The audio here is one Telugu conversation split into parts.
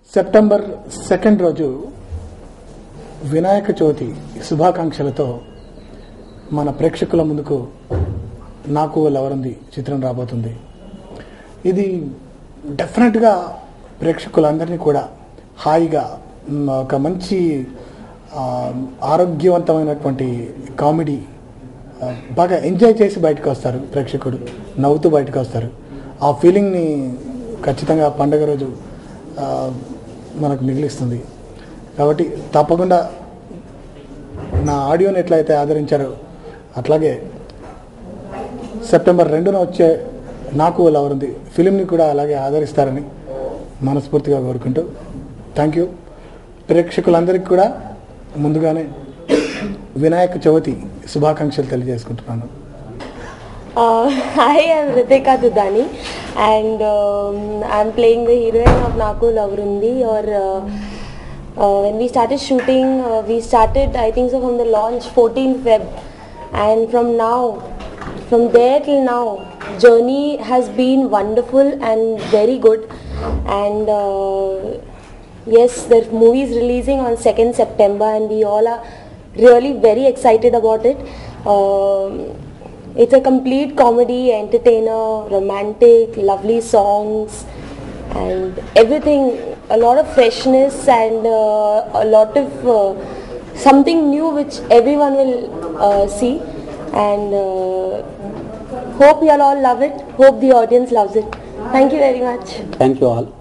సెప్టెంబర్ సెకండ్ రోజు వినాయక చవితి శుభాకాంక్షలతో మన ప్రేక్షకుల ముందుకు నాకు లవరంది చిత్రం రాబోతుంది ఇది డెఫినెట్గా ప్రేక్షకులందరినీ కూడా హాయిగా మ్, ఒక మంచి ఆ, ఆరోగ్యవంతమైనటువంటి కామెడీ ఆ, బాగా ఎంజాయ్ చేసి బయటకు వస్తారు ప్రేక్షకుడు నవ్వుతూ బయటకు వస్తారు ఆ ఫీలింగ్ని ఖచ్చితంగా పండగ రోజు ఆ, మనకు మిగిలిస్తుంది కాబట్టి తప్పకుండా నా ఆడియోని ఎట్లయితే ఆదరించారో అట్లాగే సెప్టెంబర్ రెండున వచ్చే నాకు లవరుంది ఫిలింని కూడా అలాగే ఆదరిస్తారని మనస్ఫూర్తిగా కోరుకుంటూ థ్యాంక్ యూ ప్రేక్షకులందరికీ కూడా ముందుగానే వినాయక చవితి శుభాకాంక్షలు తెలియజేసుకుంటున్నాను Uh, hi, I'm Ritika Dudani, and um, I'm playing the heroine of Naku Lavrundi. Or uh, uh, when we started shooting, uh, we started I think so from the launch 14th Feb, and from now, from there till now, journey has been wonderful and very good. And uh, yes, the movie is releasing on 2nd September, and we all are really very excited about it. Um, it's a complete comedy, entertainer, romantic, lovely songs, and everything. A lot of freshness and uh, a lot of uh, something new which everyone will uh, see. And uh, hope you all love it. Hope the audience loves it. Thank you very much. Thank you all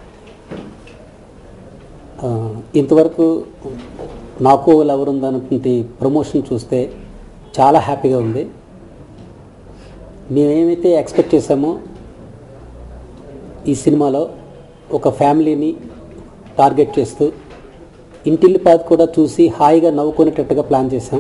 ఇంతవరకు నాకు ఎవరుందన్నటువంటి ప్రమోషన్ చూస్తే చాలా హ్యాపీగా ఉంది మేమేమైతే ఎక్స్పెక్ట్ చేసామో ఈ సినిమాలో ఒక ఫ్యామిలీని టార్గెట్ చేస్తూ ఇంటిల్లిపాది కూడా చూసి హాయిగా నవ్వుకునేటట్టుగా ప్లాన్ చేశాం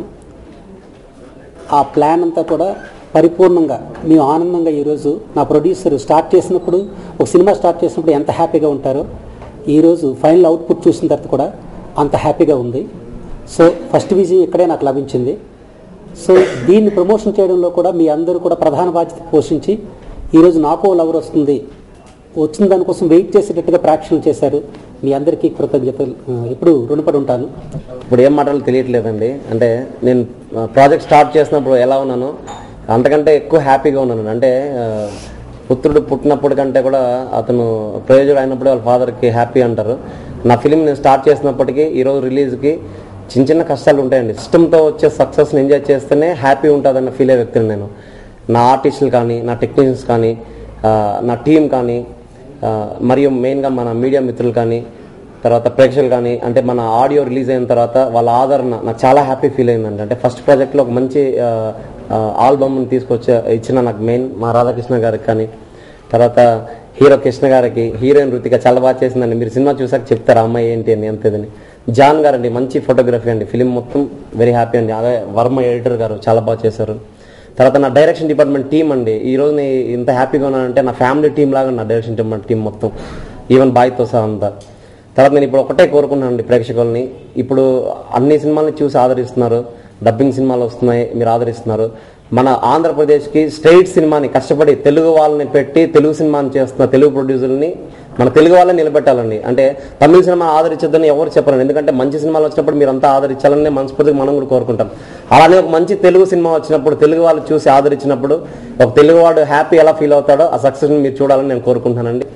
ఆ ప్లాన్ అంతా కూడా పరిపూర్ణంగా మేము ఆనందంగా ఈరోజు నా ప్రొడ్యూసర్ స్టార్ట్ చేసినప్పుడు ఒక సినిమా స్టార్ట్ చేసినప్పుడు ఎంత హ్యాపీగా ఉంటారో ఈరోజు ఫైనల్ అవుట్పుట్ చూసిన తర్వాత కూడా అంత హ్యాపీగా ఉంది సో ఫస్ట్ విజయం ఇక్కడే నాకు లభించింది సో దీన్ని ప్రమోషన్ చేయడంలో కూడా మీ అందరూ కూడా ప్రధాన బాధ్యత పోషించి ఈరోజు నాకో లవర్ వస్తుంది వచ్చిన దానికోసం వెయిట్ చేసేటట్టుగా ప్రేక్షకులు చేశారు మీ అందరికీ కృతజ్ఞతలు ఆ, ఎప్పుడు రుణపడి ఉంటాను ఇప్పుడు ఏం మాటలు తెలియట్లేదండి అంటే నేను ప్రాజెక్ట్ స్టార్ట్ చేసినప్పుడు ఎలా ఉన్నాను అంతకంటే ఎక్కువ హ్యాపీగా ఉన్నాను అంటే ఆ, పుత్రుడు పుట్టినప్పుడు కంటే కూడా అతను ప్రయోజకుడు అయినప్పుడు వాళ్ళ ఫాదర్కి హ్యాపీ అంటారు నా ఫిలిం నేను స్టార్ట్ చేసినప్పటికీ ఈరోజు రిలీజ్కి చిన్న చిన్న కష్టాలు ఉంటాయండి సిస్టంతో వచ్చే సక్సెస్ని ఎంజాయ్ చేస్తేనే హ్యాపీ ఉంటుందన్న ఫీల్ అయ్యే వ్యక్తిని నేను నా ఆర్టిస్టులు కానీ నా టెక్నీషియన్స్ కానీ ఆ, నా టీం కానీ ఆ, మరియు మెయిన్గా మన మీడియా మిత్రులు కానీ తర్వాత ప్రేక్షకులు కానీ అంటే మన ఆడియో రిలీజ్ అయిన తర్వాత వాళ్ళ ఆదరణ నాకు చాలా హ్యాపీ ఫీల్ అయిందండి అంటే ఫస్ట్ ప్రాజెక్ట్లో ఒక మంచి ఆల్బమ్ని తీసుకొచ్చే ఇచ్చిన నాకు మెయిన్ మా రాధాకృష్ణ గారికి కానీ తర్వాత హీరో కృష్ణ గారికి హీరోయిన్ రుతిక చాలా బాగా చేసిందండి మీరు సినిమా చూసాక చెప్తారు ఆ అమ్మాయి ఏంటి అని ఎంత ఇదని జాన్ గారు అండి మంచి ఫోటోగ్రఫీ అండి ఫిలిం మొత్తం వెరీ హ్యాపీ అండి అలాగే వర్మ ఎడిటర్ గారు చాలా బాగా చేశారు తర్వాత నా డైరెక్షన్ డిపార్ట్మెంట్ టీం అండి ఈ రోజు నేను ఇంత హ్యాపీగా ఉన్నానంటే నా ఫ్యామిలీ టీం లాగా నా డైరెక్షన్ డిపార్ట్మెంట్ టీం మొత్తం ఈవెన్ బాయ్తో సహా అంతా తర్వాత నేను ఇప్పుడు ఒకటే కోరుకున్నాను అండి ప్రేక్షకుల్ని ఇప్పుడు అన్ని సినిమాలని చూసి ఆదరిస్తున్నారు డబ్బింగ్ సినిమాలు వస్తున్నాయి మీరు ఆదరిస్తున్నారు మన ఆంధ్రప్రదేశ్కి స్ట్రైట్ సినిమాని కష్టపడి తెలుగు వాళ్ళని పెట్టి తెలుగు సినిమాని చేస్తున్న తెలుగు ప్రొడ్యూసర్ని మన తెలుగు వాళ్ళని నిలబెట్టాలండి అంటే తమిళ సినిమా ఆదరించొద్దని ఎవరు చెప్పరండి ఎందుకంటే మంచి సినిమాలు వచ్చినప్పుడు మీరు అంతా ఆదరించాలని మనస్ఫూర్తిగా మనం కూడా కోరుకుంటాం అలానే ఒక మంచి తెలుగు సినిమా వచ్చినప్పుడు తెలుగు వాళ్ళు చూసి ఆదరించినప్పుడు ఒక తెలుగువాడు హ్యాపీ ఎలా ఫీల్ అవుతాడో ఆ సక్సెస్ని మీరు చూడాలని నేను కోరుకుంటున్నానండి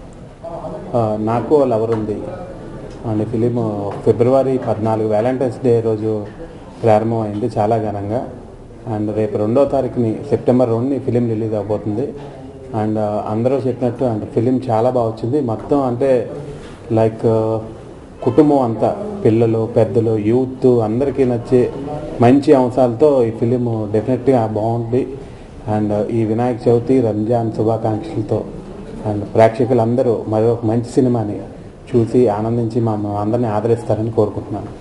ఆ, నాకు లవర్ ఉంది అండ్ ఫిలిం ఫిబ్రవరి పద్నాలుగు వ్యాలంటైన్స్ డే రోజు ప్రారంభమైంది చాలా ఘనంగా అండ్ రేపు రెండో తారీఖుని సెప్టెంబర్ రెండుని ఫిలిం రిలీజ్ అవబోతుంది అండ్ ఆ, అందరూ చెప్పినట్టు అండ్ ఫిలిం చాలా బాగా వచ్చింది మొత్తం అంటే లైక్ కుటుంబం అంతా పిల్లలు పెద్దలు యూత్ అందరికీ నచ్చే మంచి అంశాలతో ఈ ఫిలిం డెఫినెట్గా బాగుంది అండ్ ఈ వినాయక చవితి రంజాన్ శుభాకాంక్షలతో అండ్ ప్రేక్షకులందరూ మరో మంచి సినిమాని చూసి ఆనందించి మా అందరిని ఆదరిస్తారని కోరుకుంటున్నాను